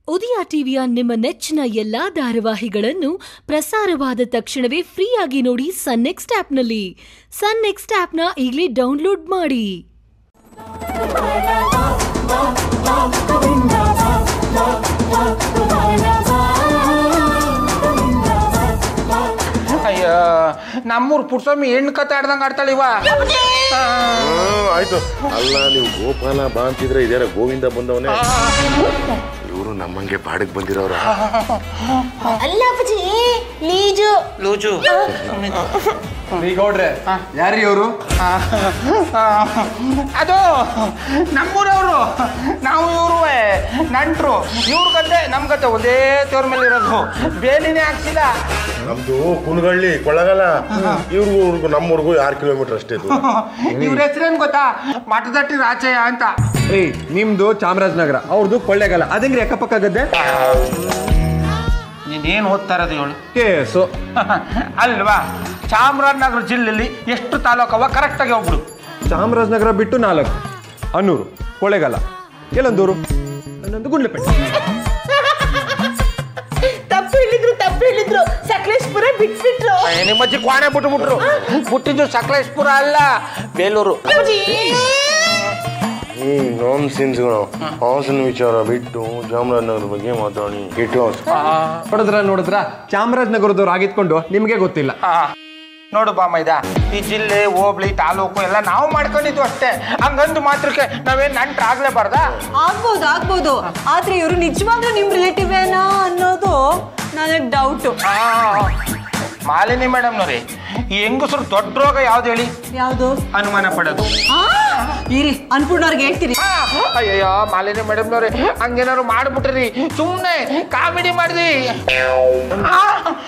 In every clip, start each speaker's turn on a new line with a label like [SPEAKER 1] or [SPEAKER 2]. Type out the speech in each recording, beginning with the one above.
[SPEAKER 1] ಉದಯ ಟಿವಿಯ ನಿಮ್ಮ ನೆಚ್ಚಿನ ಎಲ್ಲಾ ಧಾರಾವಾಹಿಗಳನ್ನು ಪ್ರಸಾರವಾದ ತಕ್ಷಣವೇ ಫ್ರೀಯಾಗಿ ನೋಡಿ ಸನ್ ನೆಕ್ಸ್ಟ್ ಆಪ್ನಲ್ಲಿ ಸನ್ ನೆಕ್ಸ್ಟ್ ಆಪ್ನ ಈಗಲೇ ಡೌನ್ಲೋಡ್ ಮಾಡಿ
[SPEAKER 2] ಅಯ್ಯೋ ನಮ್ಮೂರ್ ಪುಟ್ಸ್ವಾಮಿ ಹೆಣ್ಣು ಕತೆ ಆಡ್ದಂಗೆ ಆಡ್ತಾಳೆ ಇವ
[SPEAKER 3] ಹಾ, ಆಯ್ತು ಅಲ್ಲ ನೀವು ಗೋಪಾಲ ಬಾ ಅಂತಿದ್ರೆ ಇದೇನ ಗೋವಿಂದ ಬಂದವನೇ ಇವರು ನಮ್ಮಂಗೆ ಬಾಡಿಗೆ ಬಂದಿರೋರ
[SPEAKER 4] ಅಲ್ಲ ಅಪ್ಪಾಜಿ ಲೀಜು
[SPEAKER 2] ಲೂಜು
[SPEAKER 5] ಗೌಡ್ರೆ ಯಾರ್ರಿ ಅವರು
[SPEAKER 2] ಅದು ನಮ್ಮೂರವರು ನಾವು ಇವರು ನಂಟ್ರು ಇವ್ರ ಕತೆ ನಮ್ಮ ಕತೆ ಒಂದೇ ತೋರ್ ಮೇಲೆ ಇರೋದು ಬೇಲಿನೇ ಹಾಕ್ಸಿಲ್ಲ
[SPEAKER 3] ನಮ್ದು ಕುನಗಳ್ಳಿ ಕೊಳ್ಳಗಲ್ಲ ಇವ್ರಿಗೂ ಇವ್ರಿಗೂ ನಮ್ಮೂರ್ಗೂ ಆರು ಕಿಲೋಮೀಟರ್ ಅಷ್ಟೇ ದೂರ
[SPEAKER 2] ಇವ್ರ ಹೆಸರೇನು ಗೊತ್ತಾ ಮಠದಟ್ಟಿ ರಾಚಯ್ಯ ಅಂತ
[SPEAKER 5] ಏ ನಿಮ್ದು ಚಾಮರಾಜನಗರ ಅವ್ರದ್ದು ಕೊಳ್ಳೇಗಾಲ ಅದಂಗ್ರಿ ಅಕ್ಕಪಕ್ಕ ಗದ್ದೆ
[SPEAKER 2] ನೀನೇನು ಓದ್ತಾ ಇರೋದು ಇವಳು
[SPEAKER 5] ಕೇಸು
[SPEAKER 2] ಅಲ್ವಾ ಚಾಮರಾಜನಗರ ಜಿಲ್ಲೆಯಲ್ಲಿ ಎಷ್ಟು ತಾಲೂಕವ ಕರೆಕ್ಟಾಗಿ ಹೋಗ್ಬಿಡು
[SPEAKER 5] ಚಾಮರಾಜನಗರ ಬಿಟ್ಟು ನಾಲ್ಕು ಅನ್ನೂರು ಕೊಳ್ಳೇಗಾಲ ಎಲ್ಲೊಂದೂರು ಇನ್ನೊಂದು ಗುಂಡ್ಲಪೇಟೆ
[SPEAKER 4] ತಪ್ಪು ಹೇಳಿದ್ರು ತಪ್ಪು ಹೇಳಿದ್ರು ಸಕಲೇಶ್ಪುರ ಬಿಟ್ಬಿಟ್ರು
[SPEAKER 2] ನಿಮ್ಮ ಅಜ್ಜಿ ಕ್ವಾಣೆ ಬಿಟ್ಟು ಬಿಟ್ರು ಬಿಟ್ಟಿದ್ದು ಸಕಲೇಶ್ಪುರ ಅಲ್ಲ ಬೇಲೂರು
[SPEAKER 4] ಅಪ್ಪಾಜಿ
[SPEAKER 3] ಹ್ಮ್ ನಾನ್ ಸಿನ್ಸ್ಗಳು ಹಾಸನ ವಿಚಾರ ಬಿಟ್ಟು ಚಾಮರಾಜನಗರ ಬಗ್ಗೆ ಮಾತಾಡಿ ಇಟ್ಟು
[SPEAKER 5] ನೋಡಿದ್ರ ನೋಡಿದ್ರ ಚಾಮರಾಜನಗರದವ್ರು ಆಗಿದ್ಕೊಂಡು ನಿಮ್ಗೆ ಗೊತ್ತಿಲ್ಲ
[SPEAKER 2] ಆ, ನೋಡು ಬಾಮೈದ ಈ ಜಿಲ್ಲೆ ಹೋಬ್ಳಿ ತಾಲೂಕು ಎಲ್ಲ ನಾವು ಮಾಡ್ಕೊಂಡಿದ್ವು ಅಷ್ಟೇ ಹಂಗಂದು ಮಾತ್ರಕ್ಕೆ ನಾವೇನ್ ನಂಟ್ರ ಆಗ್ಲೇಬಾರ್ದಾ
[SPEAKER 6] ಆಗ್ಬೋದು ಆಗ್ಬೋದು ಆದ್ರೆ ಇವರು ನಿಜವಾಗ್ಲೂ ನಿಮ್ ರಿಲೇಟಿವ್ ಏನಾ ಅನ್ನೋದು ನನಗ್ ಡೌಟ್
[SPEAKER 2] ಆ, ಮಾಲಿನಿ ಮೇಡಮ್ನವ್ರಿ ಈ ಹೆಂಗಸರು ದೊಡ್ಡ ರೋಗ ಯಾವ್ದು ಹೇಳಿ
[SPEAKER 6] ಯಾವ್ದು
[SPEAKER 2] ಅನುಮಾನ ಪಡೋದು
[SPEAKER 6] ಆ, ಇರಿ ಅನ್ಪೂರ್ಣವ್ರಿಗೆ ಹೇಳ್ತೀನಿ
[SPEAKER 2] ಆ, ಅಯ್ಯಯ್ಯೋ ಮಾಲಿನಿ ಮೇಡಮ್ನವ್ರಿ ಹಂಗೇನಾದ್ರು ಮಾಡ್ಬಿಟ್ರಿ ಸುಮ್ಮನೆ ಕಾಮಿಡಿ ಮಾಡಿದ್ವಿ ಆ,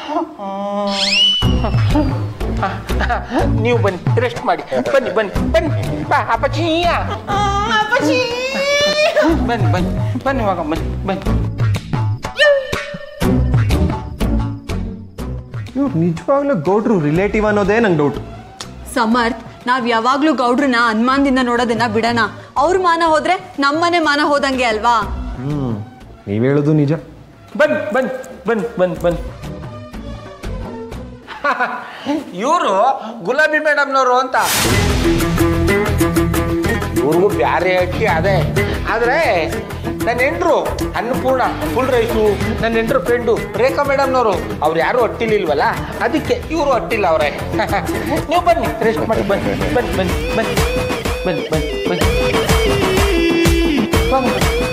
[SPEAKER 2] ನೀವು ಬನ್ನಿ ರೆಸ್ಟ್ ಮಾಡಿ ಬನ್ನಿ ಬನ್ನಿ ಬನ್ನಿ ಬಾ ಅಪ್ಪಚ್ಚಿಯ
[SPEAKER 4] ಅಪ್ಪಾಜಿ
[SPEAKER 2] ಬನ್ನಿ ಬನ್ನಿ ಬನ್ನಿ ಮಗ ಬನ್ನಿ ಬನ್ನಿ
[SPEAKER 5] ಇವ್ರು ನಿಜವಾಗ್ಲೂ ಗೌಡ್ರು ರಿಲೇಟಿವ್ ಅನ್ನೋದೇ ನಂಗೆ ಡೌಟ್
[SPEAKER 6] ಸಮರ್ಥ್ ನಾವ್ ಯಾವಾಗ್ಲೂ ಗೌಡ್ರನ್ನ ಅನುಮಾನದಿಂದ ನೋಡೋದನ್ನ ಬಿಡೋಣ ಅವ್ರ ಮಾನ ಹೋದ್ರೆ ನಮ್ಮನೆ ಮಾನ ಹೋದಂಗೆ ಅಲ್ವಾ
[SPEAKER 5] ಹ್ಮ್ ನೀವ್ ಹೇಳೋದು ನಿಜ
[SPEAKER 2] ಬನ್ನಿ ಬನ್ನಿ ಬನ್ನಿ ಬನ್ನಿ ಬನ್ನಿ ಇವರು ಗುಲಾಬಿ ಮೇಡಮ್ನವರು ಅಂತ ಇವ್ರಿಗೂ ಬ್ಯಾರೆ ಅಕ್ಕಿ ಅದೇ ಆದ್ರೆ ನನ್ನ ಹೆಂಡ್ರು ಅನ್ನಪೂರ್ಣ ಫುಲ್ ರೈಸು ನನ್ನ ಹೆಂಡ್ರು ಫ್ರೆಂಡು ರೇಖಾ ಮೇಡಮ್ನವರು ಅವ್ರು ಯಾರು ಅಟ್ಟಿಲಿಲ್ವಲ್ಲ ಅದಕ್ಕೆ ಇವರು ಅಟ್ಟಿಲ್ಲ ಅವರೇ ನೀವು ಬನ್ನಿ ರೆಸ್ಟ್ ಮಾಡಿ ಬನ್ನಿ ಬನ್ನಿ ಬನ್ನಿ ಬನ್ನಿ ಬನ್ನಿ ಬನ್ನಿ ಬನ್ನಿ ಬನ್ನಿ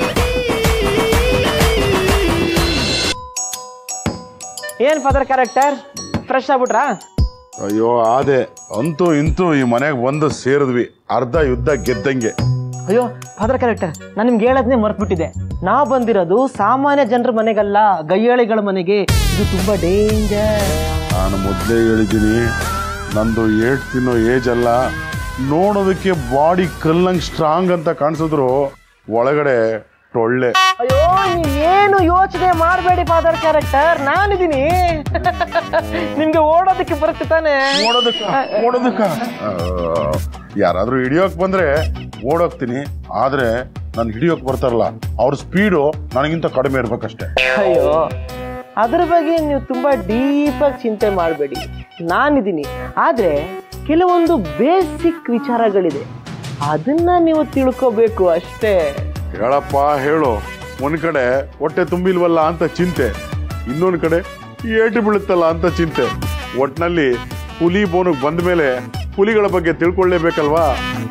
[SPEAKER 7] ಏನ್ ಫಾದರ್ ಕ್ಯಾರೆಕ್ಟರ್ ಫ್ರೆಶ್ ಆಗ್ಬಿಟ್ರಾ
[SPEAKER 3] ಅಯ್ಯೋ ಆದೆ ಅಂತೂ ಇಂತೂ ಈ ಮನೆಗೆ ಬಂದು ಸೇರಿದ್ವಿ ಅರ್ಧ ಯುದ್ಧ ಗೆದ್ದಂಗೆ
[SPEAKER 7] ಅಯ್ಯೋ ಫಾದರ್ ಕ್ಯಾರೆಕ್ಟರ್ ನಾನು ನಿಮ್ಗೆ ಹೇಳೋದನ್ನೇ ಮರ್ತ್ಬಿಟ್ಟಿದೆ ನಾ ಬಂದಿರೋದು ಸಾಮಾನ್ಯ ಜನರ ಮನೆಗಲ್ಲ ಗಯ್ಯಾಳಿಗಳ ಮನೆಗೆ ಇದು ತುಂಬಾ ಡೇಂಜರ್
[SPEAKER 3] ನಾನು ಮೊದಲೇ ಹೇಳಿದ್ದೀನಿ ನಂದು ಏಟ್ ತಿನ್ನೋ ಏಜ್ ಅಲ್ಲ ನೋಡೋದಕ್ಕೆ ಬಾಡಿ ಕಲ್ಲಂಗ್ ಸ್ಟ್ರಾಂಗ್ ಅಂತ ಕಾಣಿಸಿದ್ರು ಒಳಗಡೆ ಟೊಳ್ಳೆ
[SPEAKER 7] ಅಯ್ಯೋ ನೀವೇನು ಯೋಚನೆ ಮಾಡಬೇಡಿ ಫಾದರ್ ಕ್ಯಾರೆಕ್ಟರ್ ನಾನಿದ್ದೀನಿ ನಿಮ್ಗೆ ಓಡೋದಕ್ಕೆ ಬರುತ್ತೆ ತಾನೇ
[SPEAKER 3] ಓಡೋದಕ್ಕ ಓಡೋದಕ್ಕ ಯಾರಾದ್ರೂ ಹಿಡಿಯೋಕ್ ಬಂದ್ರೆ ಓಡೋಗ್ತೀನಿ ಆದ್ರೆ ನನ್ ಹಿಡಿಯೋಕ್ ಬರ್ತಾರಲ್ಲ ಅವ್ರ ಸ್ಪೀಡು ನನಗಿಂತ ಕಡಿಮೆ ಇರ್ಬೇಕಷ್ಟೇ
[SPEAKER 7] ಅಯ್ಯೋ ಅದ್ರ ಬಗ್ಗೆ ನೀವು ತುಂಬಾ ಡೀಪ್ ಆಗಿ ಚಿಂತೆ ಮಾಡಬೇಡಿ ನಾನಿದ್ದೀನಿ ಆದ್ರೆ ಕೆಲವೊಂದು ಬೇಸಿಕ್ ವಿಚಾರಗಳಿದೆ ಅದನ್ನ ನೀವು ತಿಳ್ಕೋಬೇಕು ಅಷ್ಟೇ
[SPEAKER 3] ಹೇಳಪ್ಪ ಹೇಳು ಒಂದ್ ಕಡೆ ಹೊಟ್ಟೆ ತುಂಬಿಲ್ವಲ್ಲ ಅಂತ ಚಿಂತೆ ಇನ್ನೊಂದ್ ಕಡೆ ಏಟು ಬೀಳುತ್ತಲ್ಲ ಅಂತ ಚಿಂತೆ ಒಟ್ನಲ್ಲಿ ಹುಲಿ ಬೋನಿಗೆ ಬಂದ ಮೇಲೆ ಹುಲಿಗಳ ಬಗ್ಗೆ ತಿಳ್ಕೊಳ್ಳೇಬೇಕಲ್ವಾ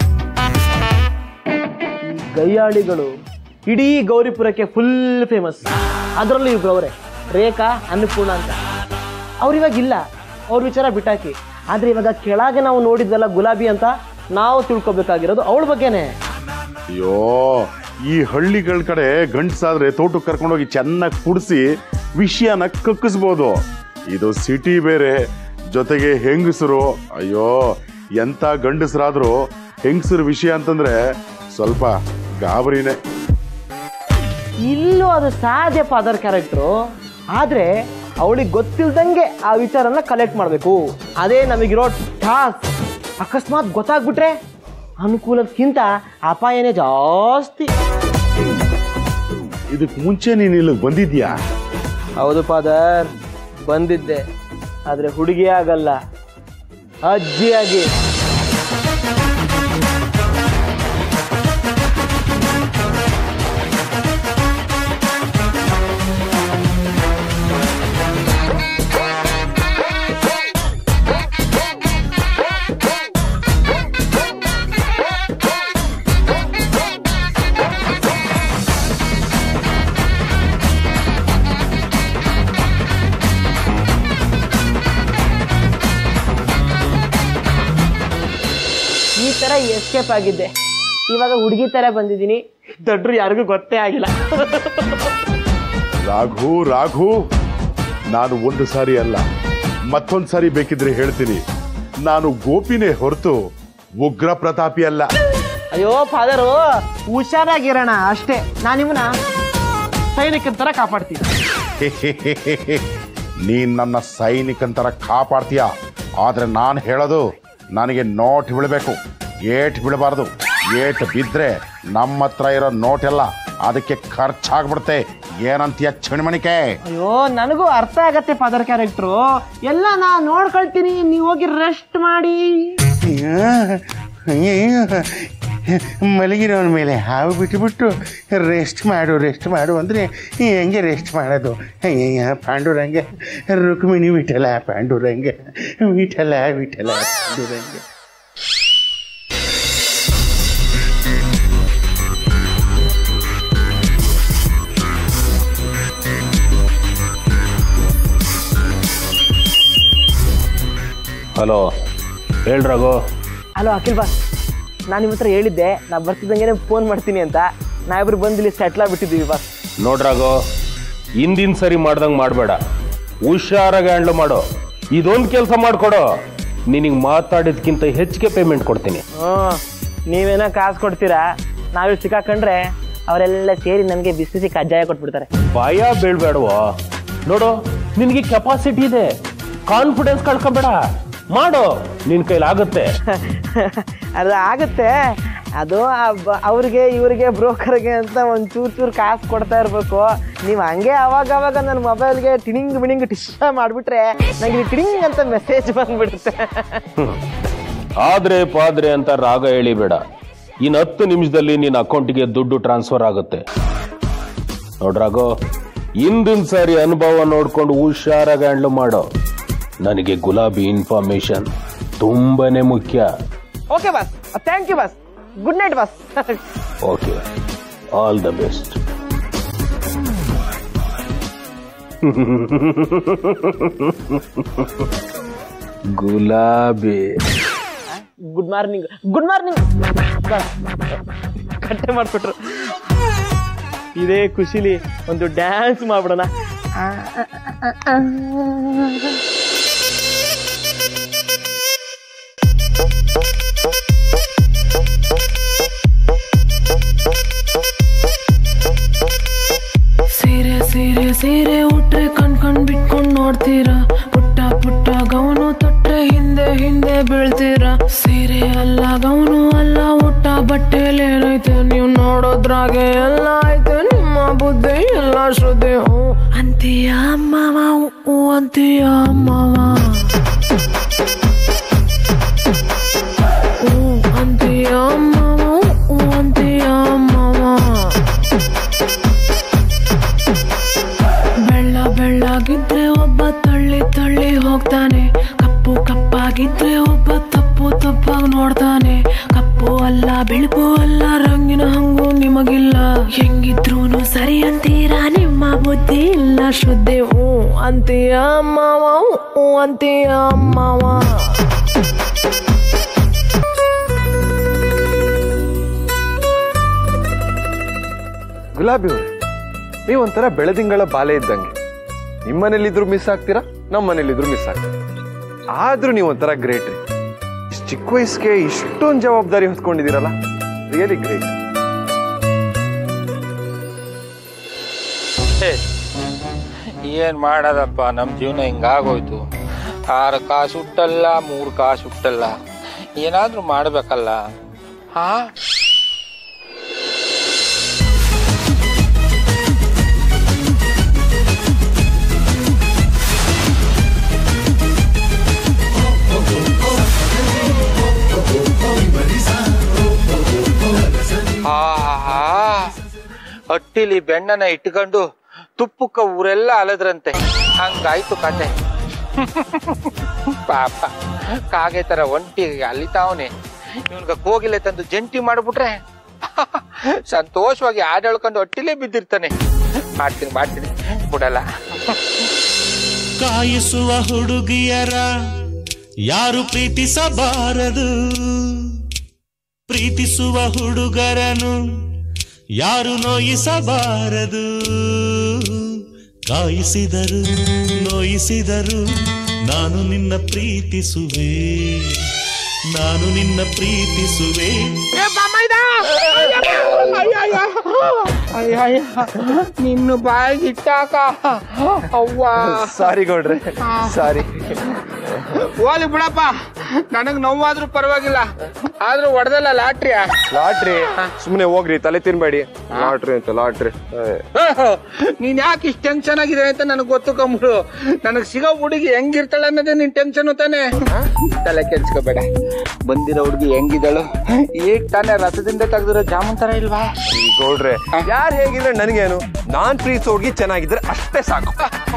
[SPEAKER 7] ಗಯ್ಯಾಳಿಗಳು ಇಡೀ ಗೌರಿಪುರಕ್ಕೆ ಫುಲ್ ಫೇಮಸ್ ಅದರಲ್ಲೂ ಇಬ್ರವ್ರೆ ರೇಖಾ ಅನ್ನಪೂರ್ಣ ಅಂತ ಅವ್ರು ಇವಾಗ ಇಲ್ಲ ಅವ್ರ ವಿಚಾರ ಬಿಟ್ಟಾಕಿ ಆದ್ರೆ ಇವಾಗ ಕೆಳಗೆ ನಾವು ನೋಡಿದ್ವಲ್ಲ ಗುಲಾಬಿ ಅಂತ ನಾವು ತಿಳ್ಕೊಬೇಕಾಗಿರೋದು ಅವಳ ಬಗ್ಗೆನೇ
[SPEAKER 3] ಅಯ್ಯೋ ಈ ಹಳ್ಳಿಗಳ ಕಡೆ ಗಂಡಸಾದ್ರೆ ತೋಟಕ್ಕೆ ಕರ್ಕೊಂಡೋಗಿ ಚೆನ್ನಾಗಿ ಕುಡಿಸಿ ವಿಷಯನ ಕಕ್ಕಿಸ್ಬೋದು ಇದು ಸಿಟಿ ಬೇರೆ ಜೊತೆಗೆ ಹೆಂಗಸರು ಅಯ್ಯೋ ಎಂತ ಗಂಡಸರಾದ್ರೂ ಹೆಂಗಸರ ವಿಷಯ ಅಂತಂದ್ರೆ ಸ್ವಲ್ಪ ಗಾಬರಿನೇ
[SPEAKER 7] ಇಲ್ಲೂ ಅದು ಸಾಧ್ಯ ಫಾದರ್ ಕ್ಯಾರೆಕ್ಟ್ರು ಆದ್ರೆ ಅವಳಿಗೆ ಗೊತ್ತಿಲ್ದಂಗೆ ಆ ವಿಚಾರನ ಕಲೆಕ್ಟ್ ಮಾಡಬೇಕು ಅದೇ ನಮಗಿರೋ ಟಾಸ್ಕ್ ಅಕಸ್ಮಾತ್ ಗೊತ್ತಾಗ್ಬಿಟ್ರೆ ಅನುಕೂಲಕ್ಕಿಂತ ಅಪಾಯನೇ ಜಾಸ್ತಿ
[SPEAKER 3] ಇದಕ್ ಮುಂಚೆ ನೀನು ಇಲ್ಲಿಗೆ ಬಂದಿದ್ಯಾ
[SPEAKER 7] ಹೌದು ಫಾದರ್ ಬಂದಿದ್ದೆ ಆದ್ರೆ ಹುಡುಗಿ ಆಗಲ್ಲ ಅಜ್ಜಿಯಾಗಿ ಈ ತರ ಎಸ್ಕೇಪ್ ಆಗಿದ್ದೆ ಇವಾಗ ಹುಡುಗಿ ತರ ಬಂದಿದ್ದೀನಿ ದೊಡ್ಡರು ಯಾರಿಗೂ ಗೊತ್ತೇ ಆಗಿಲ್ಲ
[SPEAKER 3] ರಾಘು ರಾಘು ನಾನು ಒಂದು ಸಾರಿ ಅಲ್ಲ ಮತ್ತೊಂದು ಸಾರಿ ಬೇಕಿದ್ರೆ ಹೇಳ್ತೀನಿ ನಾನು ಗೋಪಿನೇ ಹೊರತು ಉಗ್ರ ಪ್ರತಾಪಿ ಅಲ್ಲ
[SPEAKER 7] ಅಯ್ಯೋ ಫಾದರು ಹುಷಾರಾಗಿರೋಣ ಅಷ್ಟೇ ನಾನು ನಿಮ್ಮನ್ನ ಸೈನಿಕನ ತರ ಕಾಪಾಡ್ತೀನಿ
[SPEAKER 3] ನೀನ್ ನನ್ನ ಸೈನಿಕಂತರ ಕಾಪಾಡ್ತೀಯ ಆದ್ರೆ ನಾನು ಹೇಳೋದು ನನಗೆ ನೋಟ್ ಬೀಳಬೇಕು ಏಟ್ ಬೀಳಬಾರ್ದು ಏಟ್ ಬಿದ್ರೆ ನಮ್ಮ ಹತ್ರ ಇರೋ ನೋಟ್ ಎಲ್ಲ ಅದಕ್ಕೆ ಖರ್ಚಾಗ್ಬಿಡುತ್ತೆ ಏನಂತೀಯ ಚಣಿಮಣಿಕೆ
[SPEAKER 7] ಅಯ್ಯೋ ನನಗೂ ಅರ್ಥ ಆಗತ್ತೆ ಫಾದರ್ ಕ್ಯಾರೆಕ್ಟ್ರು ಎಲ್ಲ ನಾ ನೋಡ್ಕೊಳ್ತೀನಿ ನೀವು ಹೋಗಿ ರೆಸ್ಟ್ ಮಾಡಿ
[SPEAKER 8] ಮಲಗಿರೋನ ಮೇಲೆ ಹಾವು ಬಿಟ್ಟುಬಿಟ್ಟು ರೆಸ್ಟ್ ಮಾಡು ರೆಸ್ಟ್ ಮಾಡು ಅಂದರೆ ಹೆಂಗೆ ರೆಸ್ಟ್ ಮಾಡೋದು ಅಯ್ಯಯ್ಯ ಪಾಂಡುರಂಗ ರುಕ್ಮಿಣಿ ವಿಠಲ ಪಾಂಡುರಂಗ ವಿಠಲ ವಿಠಲ ಪಾಂಡುರಂಗ
[SPEAKER 9] ಹಲೋ ಹೇಳ್ರಾಗೋ
[SPEAKER 7] ಹಲೋ ಅಖಿಲ್ ಬಾಸ್ ನಾನು ನಿಮ್ಮ ಹತ್ರ ಹೇಳಿದ್ದೆ ನಾ ಬರ್ತಿದ್ದಂಗೆ ಫೋನ್ ಮಾಡ್ತೀನಿ ಅಂತ ನಾವಿಬ್ರು ಬಂದು ಇಲ್ಲಿ ಸೆಟ್ಲ್ ಆಗ್ಬಿಟ್ಟಿದ್ದೀವಿ ಬಾಸ್
[SPEAKER 9] ನೋಡ್ರಾಗೋ ಹಿಂದಿನ ಸರಿ ಮಾಡ್ದಂಗೆ ಮಾಡಬೇಡ ಹುಷಾರಾಗಿ ಹ್ಯಾಂಡ್ಲ್ ಮಾಡು ಇದೊಂದು ಕೆಲಸ ಮಾಡಿಕೊಡು ನಿನಗೆ ಮಾತಾಡಿದ್ಕಿಂತ ಹೆಚ್ಚಿಗೆ ಪೇಮೆಂಟ್ ಕೊಡ್ತೀನಿ
[SPEAKER 7] ಹ್ಞೂ ನೀವೇನೋ ಕಾಸು ಕೊಡ್ತೀರಾ ನಾವಿಲ್ಲಿ ಸಿಕ್ಕಾಕೊಂಡ್ರೆ ಅವರೆಲ್ಲ ಸೇರಿ ನಮಗೆ ಬಿಸಿ ಕಜ್ಜಾಯ ಕೊಟ್ಬಿಡ್ತಾರೆ
[SPEAKER 9] ಭಯ ಬೀಳ್ಬೇಡವೋ ನೋಡು ನಿನಗೆ ಕೆಪಾಸಿಟಿ ಇದೆ ಕಾನ್ಫಿಡೆನ್ಸ್ ಕಳ್ಕೊಬೇಡ ಮಾಡು ನಿನ್ನ ಕೈಲಾಗುತ್ತೆ
[SPEAKER 7] ಅದು ಆಗುತ್ತೆ ಅದು ಆ ಬ- ಅವ್ರಿಗೆ ಇವ್ರಿಗೆ ಬ್ರೋಕರ್ಗೆ ಅಂತ ಒಂದು ಚೂರು ಚೂರು ಕಾಸು ಕೊಡ್ತಾ ಇರಬೇಕು ನೀವು ಹಂಗೆ ಅವಾಗ ಅವಾಗ ನನ್ನ ಮೊಬೈಲ್ಗೆ ಟಿಣಿಂಗ್ ಬಿಣಿಂಗ್ ಟಿಶ್ ಮಾಡಿಬಿಟ್ರೆ ನನಗೆ ಟಿಣಿಂಗ್ ಅಂತ ಮೆಸೇಜ್ ಬಂದ್ಬಿಡುತ್ತೆ
[SPEAKER 9] ಆದ್ರೆ ಪಾದ್ರೆ ಅಂತ ರಾಗ ಹೇಳಿಬೇಡ ಇನ್ನು ಹತ್ತು ನಿಮಿಷದಲ್ಲಿ ನಿನ್ನ ಅಕೌಂಟಿಗೆ ದುಡ್ಡು ಟ್ರಾನ್ಸ್ಫರ್ ಆಗುತ್ತೆ ನೋಡ್ರಾಗೋ ಹಿಂದಿನ ಸಾರಿ ಅನುಭವ ನೋಡ್ಕೊಂಡು ಹುಷಾರಾಗಿ ಹ್ಯಾಂಡ್ಲ್ ಮಾಡೋ ನನಗೆ ಗುಲಾಬಿ ಇನ್ಫಾರ್ಮೇಶನ್ ತುಂಬಾನೇ ಮುಖ್ಯ
[SPEAKER 7] okay boss thank you boss good night boss
[SPEAKER 9] okay all the best Gulabi
[SPEAKER 7] good morning good morning ಕಟ್ಟೆ ಮಾಡ್ಬಿಟ್ರು ಇದೇ ಖುಷಿಲಿ ಒಂದು ಡ್ಯಾನ್ಸ್ ಮಾಡ್ಬಿಡೋಣ
[SPEAKER 10] ಸೀರೆ ಸೀರೆ ಸೀರೆ ಉಟ್ರೆ ಕಣ್ ಕಣ್ ಬಿಟ್ಕೊಂಡ್ ನೋಡ್ತೀರಾ ಪುಟ್ಟ ಪುಟ್ಟ ಗೌನು ತೊಟ್ರೆ ಹಿಂದೆ ಹಿಂದೆ ಬೀಳ್ತೀರಾ ಸೀರೆ ಅಲ್ಲ ಗೌನು ಅಲ್ಲ ಉಟ್ಟ ಬಟ್ಟೆಲಿ ಏನೈತೆ ನೀವು ನೋಡೋದ್ರಾಗೆ ಎಲ್ಲ ಐತೆ ನಿಮ್ಮ ಬುದ್ಧಿ ಎಲ್ಲ ಶ್ರದ್ಧೆ ಹ್ಞೂ ಅಂತೀಯ ಅಮ್ಮವ ಹ್ಞೂ ಅಂತೀಯ ಅಮ್ಮವ ಹ್ಞೂ ಅಂತೀಯ ಅಮ್ಮವ ಹ್ಞೂ ಅಂತೀಯ ಅಮ್ಮವ ಬೆಳ್ಳ ಬೆಳ್ಳಗಿದ್ರೆ ಒಬ್ಬ ತಳ್ಳಿ ತಳ್ಳಿ ಹೋಗ್ತಾನೆ ಕಪ್ಪು ಕಪ್ಪಾಗಿದ್ರೆ ಒಬ್ಬ ತಪ್ಪು ತಪ್ಪಾಗಿ ನೋಡ್ತಾನೆ ಕಪ್ಪು ಅಲ್ಲ ಬೆಳಕು ಅಲ್ಲ ರಂಗಿನ ಹಂಗು ನಿಮಗಿಲ್ಲ ಹೆಂಗಿದ್ರೂನು ಸರಿ ಅಂತೀರಾ ನಿಮ್ಮ ಬುದ್ಧಿ ಇಲ್ಲ ಶ್ರದ್ಧೆ ಹ್ಞೂ ಅಂತೀಯ ಅಮ್ಮವ ಹ್ಞೂ ಅಂತೀಯ ಅಮ್ಮವ
[SPEAKER 5] ಗುಲಾಬಿ ಅವ್ರೆ ನೀವೊಂಥರ ಬೆಳೆದಿಂಗಳ ಬಾಲೆ ಇದ್ದಂಗೆ ನಿಮ್ಮ ಮನೇಲಿದ್ರು ಮಿಸ್ ಆಗ್ತೀರಾ ನಮ್ಮ ಮನೇಲಿದ್ರು ಮಿಸ್ ಆಗ್ತೀರಾ ಆದ್ರೂ ನೀವೊಂಥರ ಗ್ರೇಟ್ ರೀ ಇಷ್ಟ್ ಚಿಕ್ಕ ವಯಸ್ಸಿಗೆ ಇಷ್ಟೊಂದು ಜವಾಬ್ದಾರಿ ಹೊತ್ಕೊಂಡಿದ್ದೀರಲ್ಲ ರಿಯಲಿ ಗ್ರೇಟ್
[SPEAKER 2] ಏನ್ ಮಾಡೋದಪ್ಪ ನಮ್ಮ ಜೀವನ ಹಿಂಗಾಗೋಯ್ತು ಆರು ಕಾಸು ಹುಟ್ಟಲ್ಲ ಮೂರು ಕಾಸು ಹುಟ್ಟಲ್ಲ ಏನಾದ್ರೂ ಮಾಡ್ಬೇಕಲ್ಲ ಹಾ ಹಟ್ಟಿಲಿ ಬೆಣ್ಣನ ಇಟ್ಕೊಂಡು ತುಪ್ಪಕ್ಕ ಊರೆಲ್ಲ ಅಲದ್ರಂತೆ ಹಂಗಾಯ್ತು ಕತೆ ಪಾಪ ಕಾಗೆ ತರ ಒಂಟಿ ಅಲಿತಾವನೆ ಇವನ್ಗ ಕೋಗಿಲೆ ತಂದು ಜಂಟಿ ಮಾಡ್ಬಿಟ್ರೆ ಸಂತೋಷವಾಗಿ ಹಾಡ್ ಹೇಳ್ಕೊಂಡು ಹೊಟ್ಟಿಲೇ ಬಿದ್ದಿರ್ತಾನೆ ಮಾಡ್ತೀನಿ ಮಾಡ್ತೀನಿ ಕೊಡಲ್ಲ
[SPEAKER 11] ಕಾಯಿಸುವ ಹುಡುಗಿಯರ ಯಾರು ಪ್ರೀತಿಸಬಾರದು ಪ್ರೀತಿಸುವ ಹುಡುಗರನು ಯಾರು ನೋಯಿಸಬಾರದು ಕಾಯಿಸಿದರು ನೋಯಿಸಿದರು ನಾನು ನಿನ್ನ ಪ್ರೀತಿಸುವೆ ನಾನು ನಿನ್ನ ಪ್ರೀತಿಸುವೆ
[SPEAKER 2] ನಿನ್ನ ಬಾಯಿಗೆ ಇಟ್ಟಾಕ ಅವ್ವ
[SPEAKER 5] ಸಾರಿ ಗೌಡ್ರೆ ಸಾರಿ
[SPEAKER 2] ಹೋಲಿ ಬಿಡಪ್ಪ ನನಗ್ ನೋವಾದ್ರೂ ಪರವಾಗಿಲ್ಲ ಆದ್ರೂ ಹೊಡೆದಲ್ಲ ಲಾಟ್ರಿಯ
[SPEAKER 5] ಲಾಟ್ರಿ ಸುಮ್ನೆ ಹೋಗ್ರಿ ತಲೆ ತಿನ್ಬೇಡಿ ಲಾಟ್ರಿ ಅಂತ ಲಾಟ್ರಿ
[SPEAKER 2] ನೀನ್ ಯಾಕೆ ಇಷ್ಟ ಟೆನ್ಷನ್ ಆಗಿದೆ ಅಂತ ನನಗ್ ಗೊತ್ತು ಕಂಬಳು ನನಗ್ ಸಿಗೋ ಹುಡುಗಿ ಹೆಂಗಿರ್ತಾಳೆ ಅನ್ನೋದೇ ನಿನ್ ಟೆನ್ಷನ್ ತಾನೆ ತಲೆ ಕೆಡ್ಸ್ಕೋಬೇಡ ಬಂದಿರೋ ಹುಡುಗಿ ಹೆಂಗಿದಳು ಈಗ ತಾನೇ ರಸದಿಂದ ತೆಗ್ದಿರೋ ಜಾಮೂನ್ ತರ ಇಲ್ವಾ
[SPEAKER 5] ಈ ಗೌಡ್ರೆ ಯಾರು ಹೇಗಿದ್ರೆ ನನಗೇನು ನಾನ್ ಪ್ರೀತಿಸೋ ಹುಡ್ಗಿ ಚೆನ್ನಾಗಿದ್ರೆ ಅಷ್ಟೇ ಸಾಕು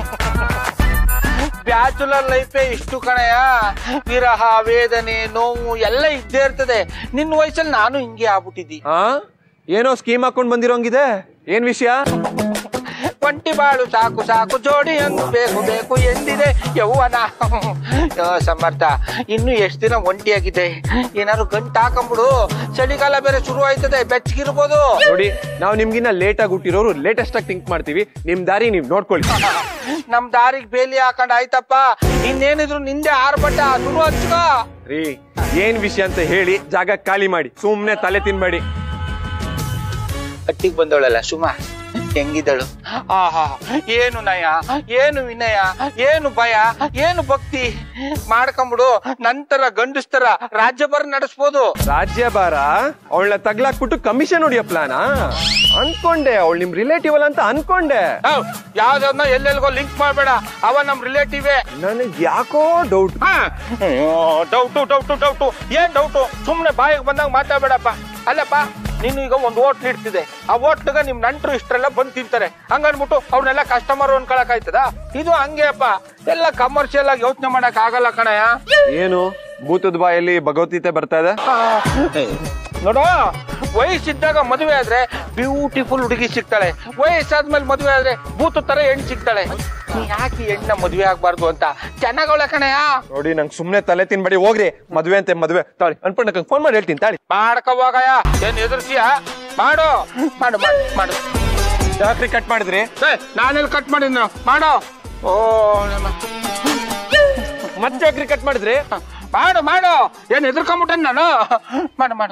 [SPEAKER 2] ಬ್ಯಾಚುಲರ್ ಲೈಫೇ ಇಷ್ಟು ಕಣಯ್ಯ ವಿರಹ ವೇದನೆ ನೋವು ಎಲ್ಲ ಇದ್ದೇ ಇರ್ತದೆ ನಿನ್ನ ವಯಸ್ಸಲ್ಲಿ ನಾನು ಹಿಂಗೆ ಆಗ್ಬಿಟ್ಟಿದ್ದಿ
[SPEAKER 5] ಆ ಏನೋ ಸ್ಕೀಮ್ ಹಾಕೊಂಡ್ ಬಂದಿರೋಂಗಿದೆ ಏನ್ ವಿಷಯ
[SPEAKER 2] ಒಂಟಿ ಬಾಳು ಸಾಕು ಸಾಕು ಜೋಡಿ ಹಂಗ್ ಬೇಕು ಬೇಕು ಎಂದಿದೆ ಯೌವನ ಯೋ, ಸಮರ್ಥ ಇನ್ನು ಎಷ್ಟು ದಿನ ಒಂಟಿಯಾಗಿದೆ ಏನಾದ್ರು ಗಂಟ್ ಹಾಕೊಂಬಿಡು ಚಳಿಗಾಲ ಬೇರೆ ಶುರು ಆಯ್ತದೆ ಬೆಚ್ಚಗಿರ್ಬೋದು
[SPEAKER 5] ನೋಡಿ ನಾವು ನಿಮ್ಗಿನ್ನ ಲೇಟ್ ಆಗಿ ಹುಟ್ಟಿರೋರು ಲೇಟೆಸ್ಟ್ ಆಗಿ ಥಿಂಕ್ ಮಾಡ್ತೀವಿ ನಿಮ್ ದಾರಿ ನೀವ್ ನೋಡ್ಕೊಳ್ಳಿ
[SPEAKER 2] ನಮ್ ದಾರಿಗೆ ಬೇಲಿ ಹಾಕೊಂಡ್ ಆಯ್ತಪ್ಪ ಇನ್ನೇನಿದ್ರು ನಿಂದೆ ಆರ್ಭಟ ಶುರು ಹಚ್ಕೋ
[SPEAKER 5] ರೀ ಏನ್ ವಿಷಯ ಅಂತ ಹೇಳಿ ಜಾಗ ಖಾಲಿ ಮಾಡಿ ಸುಮ್ನೆ ತಲೆ ತಿನ್ಬೇಡಿ
[SPEAKER 2] ಹಟ್ಟಿಗೆ ಬಂದವಳಲ್ಲ ಸುಮಾ ಹೆಂಗಿದ್ದಳು ಆಹಾ ಏನು ನಯ ಏನು ವಿನಯ ಏನು ಭಯ ಏನು ಭಕ್ತಿ ಮಾಡ್ಕೊಂಬಿಡು ನಂತರ ಗಂಡಸ್ತರ ರಾಜ್ಯಭರ ನಡೆಸ್ಬೋದು
[SPEAKER 5] ರಾಜ್ಯ ಬಾರ ಅವಳನ್ನ ತಗ್ಲಾಕ್ಬಿಟ್ಟು ಕಮಿಷನ್ ಹೊಡಿಯೋ ಪ್ಲಾನಾ ಅನ್ಕೊಂಡೆ ಅವಳು ನಿಮ್ ರಿಲೇಟಿವ್ ಅಲ್ಲ ಅಂತ ಅನ್ಕೊಂಡೆ
[SPEAKER 2] ಯಾವ್ದನ್ನ ಎಲ್ಲೆಲ್ಗೋ ಲಿಂಕ್ ಮಾಡ್ಬೇಡ ಅವ ನಮ್ ರಿಲೇಟಿವೇ
[SPEAKER 5] ನನಗ್ ಯಾಕೋ ಡೌಟ್
[SPEAKER 2] ಡೌಟು ಡೌಟು ಡೌಟು ಏನ್ ಡೌಟು ಸುಮ್ನೆ ಬಾಯಿಗೆ ಬಂದಾಗ ಮಾತಾಡ್ಬೇಡಪ್ಪ ಅಲ್ಲಪ್ಪ ನೀನು ಈಗ ಒಂದು ಹೋಟ್ಲ್ ಇಡ್ತಿದೆ ಆ ಹೋಟ್ಲಿಗೆ ನಿಮ್ ನಂಟ್ರು ಇಷ್ಟರೆಲ್ಲ ಬಂದ್ ತಿಂತಾರೆ ಹಂಗನ್ಬಿಟ್ಟು ಅವ್ರನ್ನೆಲ್ಲ ಕಸ್ಟಮರ್ ಅನ್ಕೊಳಕ್ ಆಯ್ತದ ಇದು ಹಂಗೆ ಅಪ್ಪ ಎಲ್ಲ ಕಮರ್ಷಿಯಲ್ ಆಗಿ ಯೋಚನೆ ಮಾಡಕ್ ಆಗಲ್ಲ ಕಣಯ್ಯ
[SPEAKER 5] ಏನು ಭೂತದ ಬಾಯಲ್ಲಿ ಭಗವದ್ಗೀತೆ ಬರ್ತಾ ಇದೆ
[SPEAKER 2] ನೋಡು ವಯಸ್ಸಿದ್ದಾಗ ಮದುವೆ ಆದ್ರೆ ಬ್ಯೂಟಿಫುಲ್ ಹುಡುಗಿ ಸಿಗ್ತಾಳೆ ವಯಸ್ಸಾದ್ಮೇಲೆ ಮದುವೆ ಆದ್ರೆ ಭೂತ ತರ ಹೆಣ್ಣು ಸಿಗ್ತಾಳೆ ನೀ ಯಾಕೆ ಹೆಣ್ಣ ಮದುವೆ ಆಗ್ಬಾರ್ದು ಅಂತ ಚೆನ್ನಾಗವಳೆ ಕಣಯ್ಯ
[SPEAKER 5] ನೋಡಿ ನಂಗೆ ಸುಮ್ನೆ ತಲೆ ತಿನ್ಬೇಡಿ ಹೋಗ್ರಿ ಮದ್ವೆ ಅಂತೆ ಮದ್ವೆ ತಾಳಿ ಅನ್ಪಣ್ಣ ಫೋನ್ ಮಾಡಿ ಹೇಳ್ತೀನಿ ತಾಳಿ
[SPEAKER 2] ಮಾಡ್ಕೋವಾಗಯ್ಯ ಏನ್ ಎದುರ್ಸಿಯ ಮಾಡು ಮಾಡು ಮಾಡು ಮಾಡು
[SPEAKER 5] ಯಾಕ್ರಿ ಕಟ್ ಮಾಡಿದ್ರಿ
[SPEAKER 2] ಏ, ನಾನೆಲ್ಲಿ ಕಟ್ ಮಾಡಿದ್ನು ಮಾಡು ಓ ನಮ್ಮ
[SPEAKER 5] ಮತ್ತೆ ಯಾಕ್ರಿ ಕಟ್ ಮಾಡಿದ್ರಿ
[SPEAKER 2] ಮಾಡು ಮಾಡು ಏನ್ ಎದುರ್ಕೊಂಬಿಟ್ಟೆ ನಾನು ಮಾಡು ಮಾಡು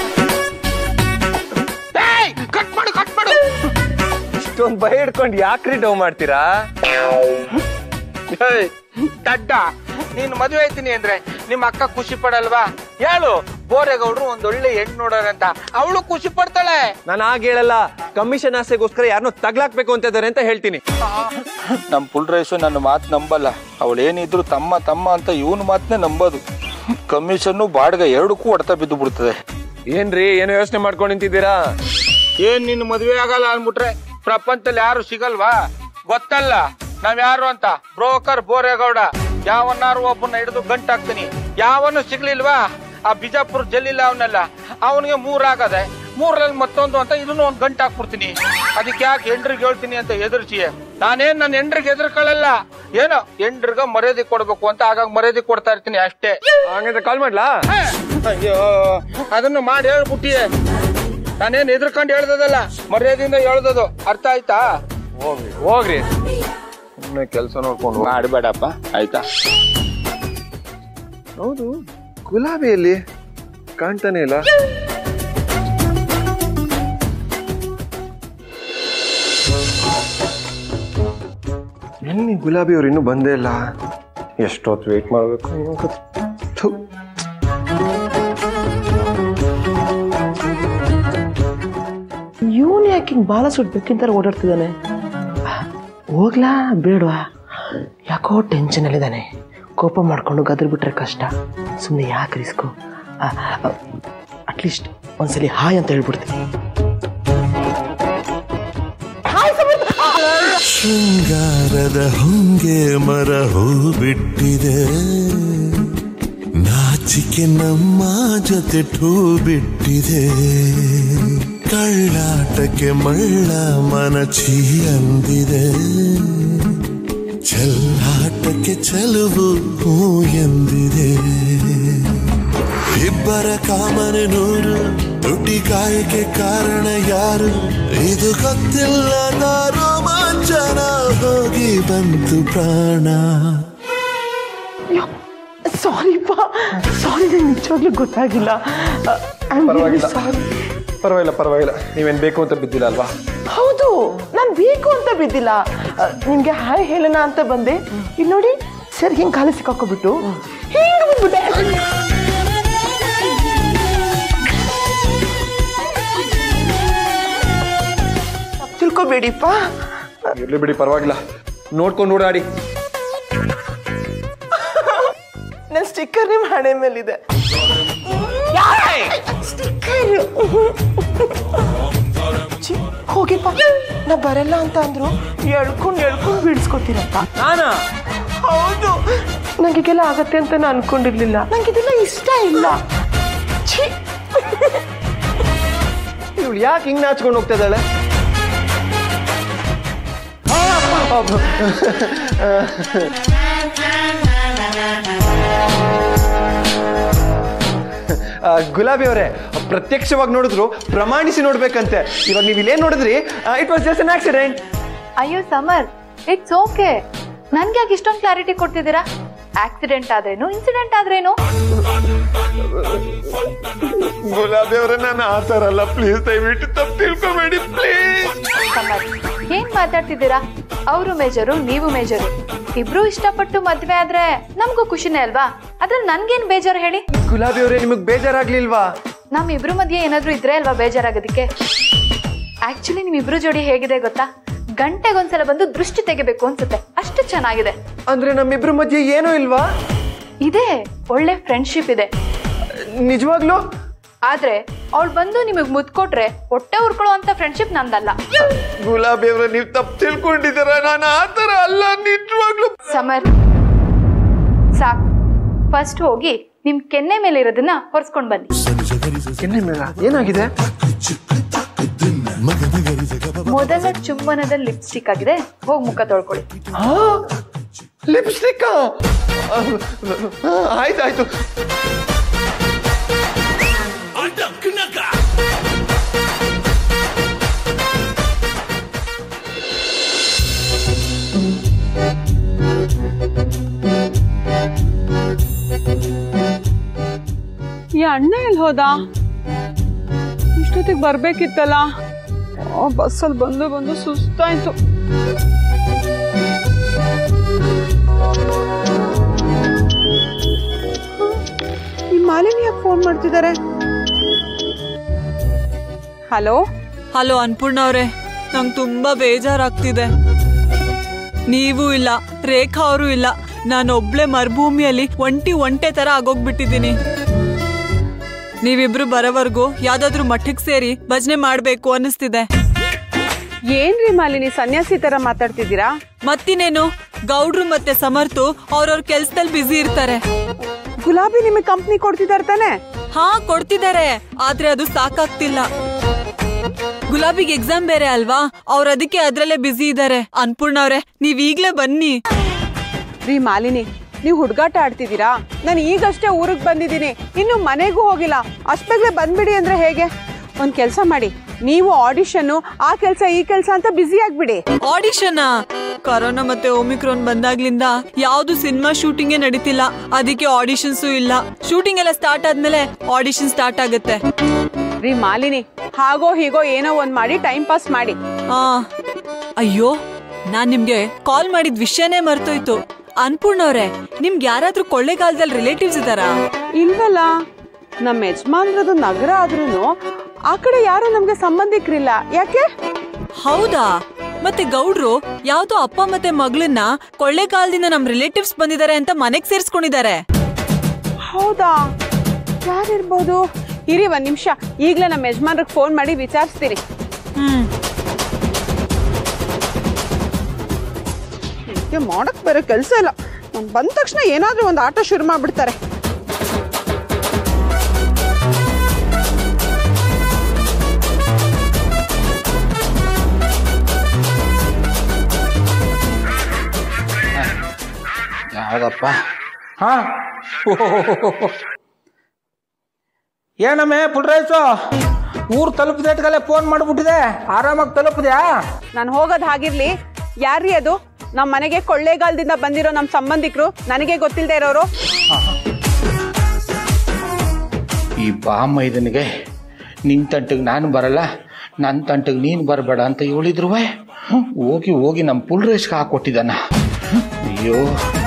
[SPEAKER 2] ಏಯ್, ಕಟ್ ಮಾಡು ಕಟ್ ಮಾಡು
[SPEAKER 5] ಇಷ್ಟೊಂದ್ ಭಯ ಹಿಡ್ಕೊಂಡು ಯಾಕ್ರಿ ಡೌ ಮಾಡ್ತೀರಾ
[SPEAKER 2] ಏಯ್, ದಡ್ಡ ನೀನ್ ಮದುವೆ ಆಯ್ತೀನಿ ಅಂದ್ರೆ ನಿಮ್ಮ ಅಕ್ಕ ಖುಷಿ ಪಡಲ್ವಾ ಹೇಳು ಬೋರೇಗೌಡ್ರು ಒಂದ್ ಒಳ್ಳೆ ಹೆಣ್ಣು ನೋಡೋರಂತ ಅವಳು ಖುಷಿ ಪಡ್ತಾಳೆ
[SPEAKER 5] ನಾನು ಆಗ ಹೇಳಲ್ಲ ಕಮಿಷನ್ ಆಸೆಗೋಸ್ಕರ ಯಾರನ್ನೋ ತಗ್ಲಾಕ್ಬೇಕು ಅಂತ ಇದಾರೆ ಅಂತ ಹೇಳ್ತೀನಿ
[SPEAKER 2] ನಮ್ ಫುಲ್ ರೈಸು ನನ್ನ ಮಾತು ನಂಬಲ್ಲ ಅವಳು ಏನಿದ್ರು ತಮ್ಮ ತಮ್ಮ ಅಂತ ಇವನ್ ಮಾತನ್ನೇ ನಂಬೋದು ಕಮಿಷನ್ನು ಬಾಡಿಗೆ ಎರಡಕ್ಕೂ ಹೊಡೆತ ಬಿದ್ದು ಬಿಡ್ತದೆ
[SPEAKER 5] ಏನ್ರಿ ಏನೋ ಯೋಚನೆ ಮಾಡ್ಕೊಂಡು ನಿಂತಿದ್ದೀರಾ
[SPEAKER 2] ಏನ್ ನಿನ್ ಮದ್ವೆ ಆಗಲ್ಲ ಅನ್ಬಿಟ್ರೆ ಪ್ರಪಂಚದಲ್ಲಿ ಯಾರು ಸಿಗಲ್ವಾ ಗೊತ್ತಲ್ಲ ನಾವ್ ಯಾರು ಅಂತ ಬ್ರೋಕರ್ ಬೋರೇಗೌಡ ಯಾವನ್ನಾರು ಒಬ್ಬನ ಹಿಡಿದು ಗಂಟಾಕ್ತೀನಿ ಯಾವನು ಸಿಗ್ಲಿಲ್ವಾ ಆ ಬಿಜಾಪುರ ಜಲ್ಲಿಲ್ಲ ಅವನೆಲ್ಲ ಅವನಿಗೆ ಮೂರಾಗದೆ ಮೂರಲ್ಲಿ ಮತ್ತೊಂದು ಅಂತ ಇದನ್ನು ಒಂದ್ ಗಂಟು ಹಾಕ್ಬಿಡ್ತೀನಿ ಅದಕ್ಕೆ ಯಾಕೆ ಎಂಡ್ರಿಗೆ ಹೇಳ್ತೀನಿ ಅಂತ ಎದುರಿಸಿ ನಾನೇನ್ ನನ್ನ ಎಂಡ್ರಿಗೆ ಎದುರ್ಕೊಳ್ಳಲ್ಲ ಏನೋ ಎಂಡ್ರಿಗ ಮರ್ಯಾದೆ ಕೊಡ್ಬೇಕು ಅಂತ ಆಗಾಗ ಮರ್ಯಾದೆ ಕೊಡ್ತಾ ಇರ್ತೀನಿ ಅಷ್ಟೇ
[SPEAKER 5] ಹಂಗಂದ್ರೆ ಕಾಲ್ ಮಾಡ್ಲಾ
[SPEAKER 2] ಅಯ್ಯೋ ಅದನ್ನು ಮಾಡಿ ಹೇಳ್ಬಿಟ್ಟಿಯೇ ನಾನೇನ್ ಎದ್ರಕೊಂಡು ಹೇಳ್ದದಲ್ಲ ಮರ್ಯಾದೆಯಿಂದ ಹೇಳ್ದದು ಅರ್ಥ ಆಯ್ತಾ
[SPEAKER 5] ಹೋಗ್ರಿ ಹೋಗ್ರಿ ಸುಮ್ಮನೆ ಕೆಲಸ ನೋಡ್ಕೊಂಡು
[SPEAKER 2] ಮಾಡಬೇಡಪ್ಪ ಆಯ್ತಾ
[SPEAKER 5] ಹೌದು ಗುಲಾಬಿಯಲ್ಲಿ ಕಾಣ್ತಾನೆ ಇಲ್ಲ ಎಲ್ಲಿ ಗುಲಾಬಿ ಅವ್ರು ಇನ್ನೂ ಬಂದೇ ಇಲ್ಲ ಎಷ್ಟೊತ್ತು ವೇಟ್ ಮಾಡಬೇಕು
[SPEAKER 7] ಇವನು ಯಾಕೆ ಹಿಂಗೆ ಬಾಲ ಸುಟ್ಟು ಬೆಕ್ಕಿನ ಓಡಾಡ್ತಿದ್ದಾನೆ ಹೋಗ್ಲಾ ಬೇಡವಾ ಯಾಕೋ ಟೆನ್ಷನಲ್ಲಿದ್ದಾನೆ ಕೋಪ ಮಾಡ್ಕೊಂಡು ಗದ್ರ ಬಿಟ್ರೆ ಕಷ್ಟ ಸುಮ್ಮನೆ ಯಾಕೆ ರಿಸ್ಕು ಅಟ್ಲೀಸ್ಟ್ ಒಂದ್ಸಲಿ ಹಾಯ್ ಅಂತ ಹೇಳ್ಬಿಡ್ತೀನಿ
[SPEAKER 11] ಶೃಂಗಾರದ ಹೊಂಗೆ ಮರ ಹೂ ಬಿಟ್ಟಿದೆ ನಾಚಿಕೆ ನಮ್ಮ ಜೊತೆ ಠೂ ಬಿಟ್ಟಿದೆ ಕಳ್ಳಾಟಕ್ಕೆ ಮಳ್ಳ ಮನಚಿ ಅಂದಿದೆ ಚೆಲ್ಲಾಟಕ್ಕೆ ಚೆಲುವು ಹೂ ಎಂದಿದೆ ಇಬ್ಬರ ಕಾಮನೆ ನೂರು ತುಟಿ ಕಾಯಕ್ಕೆ ಕಾರಣ ಯಾರು ಇದು ಗೊತ್ತಿಲ್ಲದ ರೋಮಾಂಚನ ಹೋಗಿ ಬಂತು ಪ್ರಾಣ
[SPEAKER 4] ಸಾರಿಪ್ಪ ಸಾರಿ ನಂಗೆ ನಿಜವಾಗ್ಲೂ ಗೊತ್ತಾಗಿಲ್ಲ
[SPEAKER 5] ಪರವಾಗಿಲ್ಲ ಪರವಾಗಿಲ್ಲ ಪರವಾಗಿಲ್ಲ ನೀವೇನ್ ಬೇಕು ಅಂತ ಬಿದ್ದಿಲ್ಲ ಅಲ್ವಾ
[SPEAKER 4] ಹೌದು ನಾನು ಬೇಕು ಅಂತ ಬಿದ್ದಿಲ್ಲ ಆ, ನಿಮ್ಗೆ ಹಾಯ್ ಹೇಳೋಣ ಅಂತ ಬಂದೆ ಇಲ್ಲಿ ನೋಡಿ ಸರ್ ಹಿಂಗ್ ಕಾಲ ಸಿಕ್ಕಾಕೊಬಿಟ್ಟು ಹಿಂಗ್ ಬಂದ್ಬಿಟ್ಟೆ ತಪ್ಪು ತಿಳ್ಕೊಬೇಡಿಪ್ಪ
[SPEAKER 5] ಇರ್ಲಿ ಬಿಡಿ ಪರವಾಗಿಲ್ಲ ನೋಡ್ಕೊಂಡು ಓಡಾಡಿ
[SPEAKER 4] ನನ್ನ ಸ್ಟಿಕ್ಕರ್ ನಿಮ್ಮ ಹಣೆ ಮೇಲಿದೆ ಸ್ಟಿಕ್ಕರ್ ಹೋಗಿಪ್ಪ ನಾ ಬರಲ್ಲ ಅಂತ ಅಂದ್ರು ಎಳ್ಕೊಂಡು ಎಳ್ಕೊಂಡು ಬೀಳ್ಸ್ಕೊತೀರಪ್ಪ
[SPEAKER 7] ನಾನಾ
[SPEAKER 4] ಹೌದು ನಂಗೀಗೆಲ್ಲ ಆಗತ್ತೆ ಅಂತ ನಾನು ಅನ್ಕೊಂಡಿರ್ಲಿಲ್ಲ ನಂಗೆ ಇದೆಲ್ಲ ಇಷ್ಟ ಇಲ್ಲ ಛೀ
[SPEAKER 5] ಇವಳು ಯಾಕೆ ಹಿಂಗ್ ನಾಚ್ಕೊಂಡು ಹೋಗ್ತಾ ಇದ್ದಾಳೆ ಆ, ಗುಲಾಬಿ ಅವರೇ ಪ್ರತ್ಯಕ್ಷವಾಗಿ ನೋಡಿದ್ರು ಪ್ರಮಾಣಿಸಿ ನೋಡ್ಬೇಕಂತೆ ಇವಾಗ ನೀವು ಇಲ್ಲೇನ್ ನೋಡಿದ್ರಿ it was just an accident
[SPEAKER 12] ಅಯ್ಯೋ ಸಮರ್ ಇಟ್ಸ್ ಓಕೆ ನನ್ಗೆ ಯಾಕೆ ಇಷ್ಟೊಂದು ಕ್ಲಾರಿಟಿ ಕೊಡ್ತಿದ್ದೀರಾ ಆಕ್ಸಿಡೆಂಟ್ ಆದ್ರೇನು ಇನ್ಸಿಡೆಂಟ್ ಆದ್ರೇನು
[SPEAKER 5] ಗುಲಾಬಿ ಅವರೇ ನಾನು ಆ ಥರ ಅಲ್ಲ ಪ್ಲೀಸ್ ದಯವಿಟ್ಟು ತಪ್ಪು ತಿಳ್ಕೊಬೇಡಿ ಪ್ಲೀಸ್
[SPEAKER 12] ಸಮರ್ ಏನ್ ಮಾತಾಡ್ತಿದ್ದೀರಾ ಅವರು ಮೇಜರು ನೀವು ಮೇಜರು ಇಬ್ರು ಇಷ್ಟಪಟ್ಟು ಮದ್ವೆ ಆದ್ರೆ ನಮಗೂ ಖುಷಿನೇ ಅಲ್ವಾ ಅದ್ರಲ್ಲಿ ನನ್ಗೇನ್ ಬೇಜಾರು ಹೇಳಿ
[SPEAKER 5] ಗುಲಾಬಿ ಅವರೇ ನಿಮಗೆ ಬೇಜಾರಾಗ್ಲಿಲ್ವಾ
[SPEAKER 12] ನಮ್ ಇಬ್ರು ಮಧ್ಯೆ ಏನಾದ್ರೂ ಇದ್ರೆ ಅಲ್ವಾ ಬೇಜಾರಾಗೋದಿಕ್ಕೆ ಆಕ್ಚುಲಿ ನಿಮ್ ಇಬ್ರು ಜೋಡಿ ಹೇಗಿದೆ ಗೊತ್ತಾ ಗಂಟೆಗೊಂದ್ಸಲ ಬಂದು ದೃಷ್ಟಿ ತೆಗಿಬೇಕು ಅನ್ಸುತ್ತೆ ಅಷ್ಟು ಚೆನ್ನಾಗಿದೆ
[SPEAKER 5] ಅಂದ್ರೆ ನಮ್ಮಿಬ್ರ ಮಧ್ಯೆ ಏನೂ ಇಲ್ವಾ
[SPEAKER 12] ಇದೆ ಒಳ್ಳೆ ಫ್ರೆಂಡ್ಶಿಪ್ ಇದೆ
[SPEAKER 5] ನಿಜವಾಗ್ಲೂ
[SPEAKER 12] ಆದ್ರೆ ಅವಳು ಬಂದು ನಿಮಗ್ ಮುದ್ ಕೊಟ್ರೆ ಹೊಟ್ಟೆ ಉರ್ಕೊಳ್ಳೋ ಅಂತ ಫ್ರೆಂಡ್ಶಿಪ್ ನಂದಲ್ಲ
[SPEAKER 5] ಗುಲಾಬಿ ಅವರೇ ನೀವು ತಪ್ಪು ತಿಳ್ಕೊಂಡಿದ್ದೀರ ನಾನು ಆ ಥರ ಅಲ್ಲ ನಿಜವಾಗ್ಲೂ
[SPEAKER 12] ಸಮರ್ ಸಾಕ್ ಫಸ್ಟ್ ಹೋಗಿ ನಿಮ್ ಕೆನ್ನೆ ಮೇಲೆ ಇರೋದನ್ನ ಹೊರ್ಸ್ಕೊಂಡ್ ಬನ್ನಿ
[SPEAKER 5] ಕೆನ್ನೆ ಮೇಲ ಏನಾಗಿದೆ
[SPEAKER 12] ಮೊದಲ ಚುಂಬನದ ಲಿಪ್ಸ್ಟಿಕ್ ಆಗಿದೆ ಹೋಗಿ ಮುಖ ತೊಳ್ಕೊಳ್ಳಿ
[SPEAKER 5] ಲಿಪ್ಸ್ಟಿಕ್ ಆಯ್ತಾಯ್ತು
[SPEAKER 6] ಈ ಅಣ್ಣ ಎಲ್ಲಿ ಹೋದ ಇಷ್ಟೊತ್ತಿಗೆ ಬರ್ಬೇಕಿತ್ತಲ್ಲ ಆ, ಬಸ್ಸಲ್ಲಿ ಬಂದು ಬಂದು ಸುಸ್ತಾಯ್ತು ಈ ಮಾಲಿನಿ ಯಾಕೆ ಫೋನ್ ಮಾಡ್ತಿದ್ದಾರೆ ಹಲೋ
[SPEAKER 13] ಹಲೋ ಅನ್ಪೂರ್ಣ ಅವ್ರೆ ನಂಗೆ ತುಂಬಾ ಬೇಜಾರಾಗ್ತಿದೆ ನೀವು ಇಲ್ಲ ರೇಖಾ ಅವರು ಇಲ್ಲ ನಾನೊಬ್ಳೆ ಮರುಭೂಮಿಯಲ್ಲಿ ಒಂಟಿ ಒಂಟೆ ತರ ಆಗೋಗ್ಬಿಟ್ಟಿದ್ದೀನಿ ನೀವಿಬ್ರು ಬರೋವರೆಗೂ ಯಾವ್ದಾದ್ರು ಮಠಕ್ಕೆ ಸೇರಿ ಭಜನೆ ಮಾಡ್ಬೇಕು ಅನಿಸ್ತಿದೆ
[SPEAKER 6] ಏನ್ರಿ ಮಾಲಿನಿ ಸನ್ಯಾಸಿ ತರ ಮಾತಾಡ್ತಿದ್ದೀರಾ
[SPEAKER 13] ಮತ್ತಿನೇನು ಗೌಡ್ರು ಮತ್ತೆ ಸಮರ್ಥು ಅವ್ರವ್ರ ಕೆಲ್ಸದಲ್ಲಿ ಬ್ಯುಸಿ ಇರ್ತಾರೆ
[SPEAKER 6] ಗುಲಾಬಿ ನಿಮಗೆ ಕಂಪ್ನಿ ಕೊಡ್ತಿದಾರ ತಾನೆ
[SPEAKER 13] ಹಾ ಕೊಡ್ತಿದ್ದಾರೆ ಆದ್ರೆ ಅದು ಸಾಕಾಗ್ತಿಲ್ಲ ಗುಲಾಬಿಗೆ ಎಕ್ಸಾಮ್ ಬೇರೆ ಅಲ್ವಾ ಅವ್ರ ಅದಕ್ಕೆ ಅದ್ರಲ್ಲೇ ಬ್ಯುಸಿ ಇದ್ದಾರೆ ಅನ್ಪೂರ್ಣ ಅವ್ರೆ ನೀವ್ ಈಗ್ಲೇ ಬನ್ನಿ
[SPEAKER 6] ರೀ ಮಾಲಿನಿ ನೀವು ಹುಡುಗಾಟ ಆಡ್ತಿದ್ದೀರಾ ನಾನು ಈಗಷ್ಟೇ ಊರಿಗೆ ಬಂದಿದ್ದೀನಿ ಇನ್ನು ಮನೆಗೂ ಹೋಗಿಲ್ಲ ಅಷ್ಟಾಗ್ಲೇ ಬಂದ್ಬಿಡಿ ಅಂದ್ರೆ ಹೇಗೆ ಒಂದ್ ಕೆಲಸ ಮಾಡಿ ನೀವು ಆಡಿಷನ್ನು ಆ ಕೆಲಸ ಈ ಕೆಲಸ ಅಂತ ಬ್ಯುಸಿ ಆಗ್ಬಿಡಿ
[SPEAKER 13] ಆಡಿಷನ್ ಕೊರೋನಾ ಮತ್ತೆ ಓಮಿಕ್ರೋನ್ ಬಂದಾಗ್ಲಿಂದ ಯಾವ್ದು ಸಿನಿಮಾ ಶೂಟಿಂಗೇ ನಡೀತಿಲ್ಲ ಅದಕ್ಕೆ ಆಡಿಷನ್ಸು ಇಲ್ಲ ಶೂಟಿಂಗ್ ಎಲ್ಲ ಸ್ಟಾರ್ಟ್ ಆದ್ಮೇಲೆ ಆಡಿಷನ್ ಸ್ಟಾರ್ಟ್ ಆಗುತ್ತೆ
[SPEAKER 6] ರೀ ಮಾಲಿನಿ ಹಾಗೋ ಹೀಗೋ ಏನೋ ಒಂದ್ ಮಾಡಿ ಟೈಮ್ ಪಾಸ್ ಮಾಡಿ
[SPEAKER 13] ಆ ಅಯ್ಯೋ ನಾನ್ ನಿಮ್ಗೆ ಕಾಲ್ ಮಾಡಿದ ವಿಷಯನೇ ಮರ್ತೋಯ್ತು ಅನ್ಪೂರ್ಣ ಅವ್ರೆ ನಿಮ್ಗೆ ಯಾರಾದ್ರೂ ಕೊಳ್ಳೆಗಾಲದಲ್ಲಿ ರಿಲೇಟಿವ್ಸ್ ಇದಾರಾ
[SPEAKER 6] ಇಲ್ವಲ್ಲ ನಮ್ಮ ಯಜಮಾನ್ರದು ನಗರ ಆದ್ರೂ ಆ ಕಡೆ ಯಾರು ನಮ್ಗೆ ಸಂಬಂಧಿಕರಿಲ್ಲ ಯಾಕೆ
[SPEAKER 13] ಹೌದಾ ಮತ್ತೆ ಗೌಡ್ರು ಯಾವ್ದೋ ಅಪ್ಪ ಮತ್ತೆ ಮಗಳನ್ನ ಕೊಳ್ಳೆಗಾಲದಿಂದ ನಮ್ ರಿಲೇಟಿವ್ಸ್ ಬಂದಿದ್ದಾರೆ ಅಂತ ಮನೆಗ್ ಸೇರ್ಸ್ಕೊಂಡಿದ್ದಾರೆ
[SPEAKER 6] ಹೌದಾ ಯಾರಿರ್ಬೋದು ಇರಿ ಒಂದ್ ನಿಮಿಷ ಈಗ್ಲೇ ನಮ್ಮ ಯಜಮಾನ್ರಿಗೆ ಫೋನ್ ಮಾಡಿ ವಿಚಾರಿಸ್ತೀನಿ
[SPEAKER 13] ಹ್ಮ್
[SPEAKER 6] ಏ, ಮಾಡಕ್ ಬೇರೆ ಕೆಲಸ ಇಲ್ಲ ನಾನು ಬಂದ ತಕ್ಷಣ ಏನಾದ್ರೂ ಒಂದು ಆಟ ಶುರು ಮಾಡ್ಬಿಡ್ತಾರೆ
[SPEAKER 2] ಯಾವ್ದಪ್ಪ ಹಾ ಏನಮ್ಮೆ ಪುಟ್ರೈಸು ಊರು ತಲುಪಿದೆಟ್ಗಲ್ಲೇ ಫೋನ್ ಮಾಡ್ಬಿಟ್ಟಿದೆ ಆರಾಮಾಗಿ ತಲುಪಿದ್ಯಾ
[SPEAKER 6] ನಾನು ಹೋಗೋದು ಹಾಗಿರ್ಲಿ ಯಾರ್ರೀ ಅದು ನಮ್ಮ ಮನೆಗೆ ಕೊಳ್ಳೇಗಾಲದಿಂದ ಬಂದಿರೋ ನಮ್ಮ ಸಂಬಂಧಿಕರು ನನಗೆ ಗೊತ್ತಿಲ್ಲದೆ ಇರೋರು
[SPEAKER 2] ಈ ಬಾಮೈದನಿಗೆ ನಿನ್ನ ತಂಟಿಗೆ ನಾನು ಬರಲ್ಲ ನನ್ನ ತಂಟಿಗೆ ನೀನು ಬರಬೇಡ ಅಂತ ಹೇಳಿದ್ರು ಹೋಗಿ ಹೋಗಿ ನಮ್ಮ ಪುಲ್ರೇಶ್ಗೆ ಹಾಕೊಟ್ಟಿದ್ದಾನ ಅಯ್ಯೋ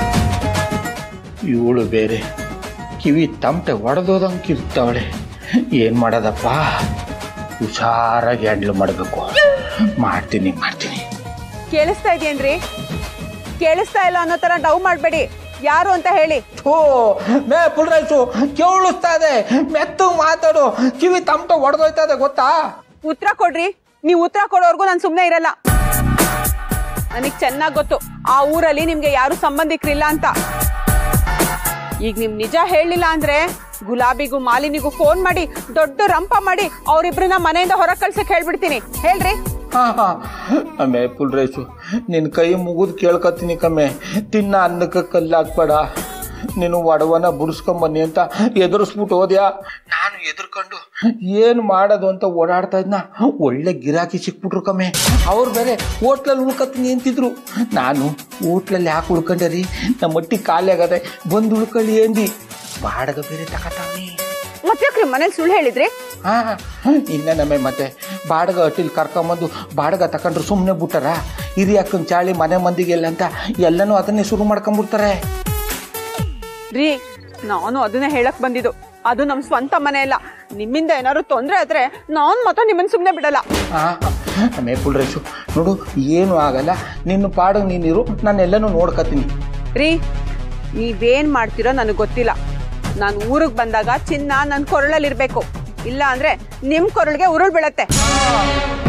[SPEAKER 2] ಇವಳು ಬೇರೆ ಕಿವಿ ತಮಟೆ ಒಡೆದೋದಂಗೆ ಕಿರ್ತಾವಳೆ ಏನು ಮಾಡೋದಪ್ಪ ಹುಷಾರಾಗಿ ಹ್ಯಾಂಡ್ಲ್ ಮಾಡಬೇಕು ಮಾಡ್ತೀನಿ ಮಾಡ್ತೀನಿ
[SPEAKER 6] ಕೇಳಿಸ್ತಾ ಇದೆಯೇನ್ರಿ ಕೇಳಿಸ್ತಾ ಇಲ್ಲ ಅನ್ನೋ ತರ ಡವ್ ಮಾಡಬೇಡಿ ಯಾರು ಅಂತ ಹೇಳಿ
[SPEAKER 2] ಓ ಮೇ ಪುಲ್ರೈಸು ಕೇಳಿಸ್ತಾ ಇದೆ ಮೆತ್ತು ಮಾತಾಡು ಕಿವಿ ತಮಟೆ ಒಡೆದೋಯ್ತಾ ಇದೆ ಗೊತ್ತಾ
[SPEAKER 6] ಉತ್ತರ ಕೊಡ್ರಿ ನೀವು ಉತ್ತರ ಕೊಡೋರ್ಗು ನಾನು ಸುಮ್ಮನೆ ಇರಲ್ಲ ನನಗೆ ಚೆನ್ನಾಗಿ ಗೊತ್ತು ಆ ಊರಲ್ಲಿ ನಿಮ್ಗೆ ಯಾರು ಸಂಬಂಧಿಕರಿಲ್ಲ ಅಂತ ಈಗ ನಿಮ್ ನಿಜ ಹೇಳಿಲ್ಲ ಅಂದ್ರೆ ಗುಲಾಬಿಗೂ ಮಾಲಿನಿಗೂ ಫೋನ್ ಮಾಡಿ ದೊಡ್ಡ ರಂಪ ಮಾಡಿ ಅವ್ರಿಬ್ರನ್ನ ಮನೆಯಿಂದ ಹೊರಗೆ ಕಳ್ಸಕ್ ಹೇಳ್ಬಿಡ್ತೀನಿ ಹೇಳ್ರಿ
[SPEAKER 2] ಹಾ ಹಾ ಅಮ್ಮೆ ಪುಲ್ರೇಶು ನಿನ್ನ ಕೈ ಮುಗಿದು ಕೇಳ್ಕೊತೀನಿ ಕಮ್ಮೆ ತಿನ್ನ ಅನ್ನಕ್ಕೆ ಕಲ್ಲು ಹಾಕ್ಬೇಡ ನೀನು ಒಡವನ ಬುಡಿಸ್ಕೊಂಬನ್ನಿ ಅಂತ ಎದುರಿಸ್ಬಿಟ್ಟು ಹೋದ್ಯಾ ನಾನು ಎದುರ್ಕೊಂಡು ಏನು ಮಾಡೋದು ಅಂತ ಓಡಾಡ್ತಾ ಇದ್ನ ಒಳ್ಳೆ ಗಿರಾಕಿ ಸಿಕ್ಬಿಟ್ರು ಕಮ್ಮೆ ಅವ್ರು ಬೇರೆ ಹೋಟ್ಲಲ್ಲಿ ಉಳ್ಕತ್ತೀನಿ ಅಂತಿದ್ರು ನಾನು ಹೋಟ್ಲಲ್ಲಿ ಯಾಕೆ ಉಳ್ಕೊಂಡೆ ರೀ ನಮ್ಮ ಮಟ್ಟಿ ಖಾಲಿ ಆಗದೆ ಬಂದು ಉಳ್ಕೊಳ್ಳಿ ಎಂದಿ ಬಾಡಗ ಬೇರೆ ತಗತಾವ್ನಿ
[SPEAKER 6] ಮತ್ತೆ ಮನೇಲಿ ಸುಳ್ಳು ಹೇಳಿದ್ರಿ
[SPEAKER 2] ಹಾ ಇನ್ನೇ ನಮ್ಮೆ ಮತ್ತೆ ಬಾಡಗ ಹಟ್ಟಿಲ್ ಕರ್ಕೊಂಬಂದು ಬಾಡಗ ತಕೊಂಡ್ರು ಸುಮ್ಮನೆ ಬಿಟ್ಟಾರ ಹಿರಿ ಅಕ್ಕನ ಚಾಳಿ ಮನೆ ಮಂದಿಗೆಲ್ಲ ಅಂತ ಎಲ್ಲನೂ ಅದನ್ನೇ ಶುರು ಮಾಡ್ಕೊಂಡ್ಬಿಡ್ತಾರೆ
[SPEAKER 6] ರೀ ನಾನು ಅದನ್ನೇ ಹೇಳಕ್ ಬಂದಿದ್ದು ಅದು ನಮ್ ಸ್ವಂತ ಮನೆ ಇಲ್ಲ ನಿಮ್ಮಿಂದ ಏನಾದ್ರು ತೊಂದ್ರೆ ಆದ್ರೆ ನಾನ್ ಮಾತ್ರ ನಿಮ್ಮನ್ ಸುಮ್ನೆ ಬಿಡಲ್ಲ
[SPEAKER 2] ಹಾ ಆಮೇಲೆ ಪುಲ್ರೇಶು ನೋಡು ಏನು ಆಗಲ್ಲ ನಿನ್ನ ಪಾಡಿಗೆ ನೀನಿರು ನಾನು ಎಲ್ಲನೂ ನೋಡ್ಕತೀನಿ
[SPEAKER 6] ರೀ ನೀವೇನ್ ಮಾಡ್ತೀರೋ ನನಗೆ ಗೊತ್ತಿಲ್ಲ ನಾನು ಊರಿಗೆ ಬಂದಾಗ ಚಿನ್ನ ನನ್ನ ಕೊರಳಲ್ಲಿರ್ಬೇಕು ಇಲ್ಲ ಅಂದ್ರೆ ನಿಮ್ ಕೊರಳಿಗೆ ಉರುಳ್ ಬೀಳತ್ತೆ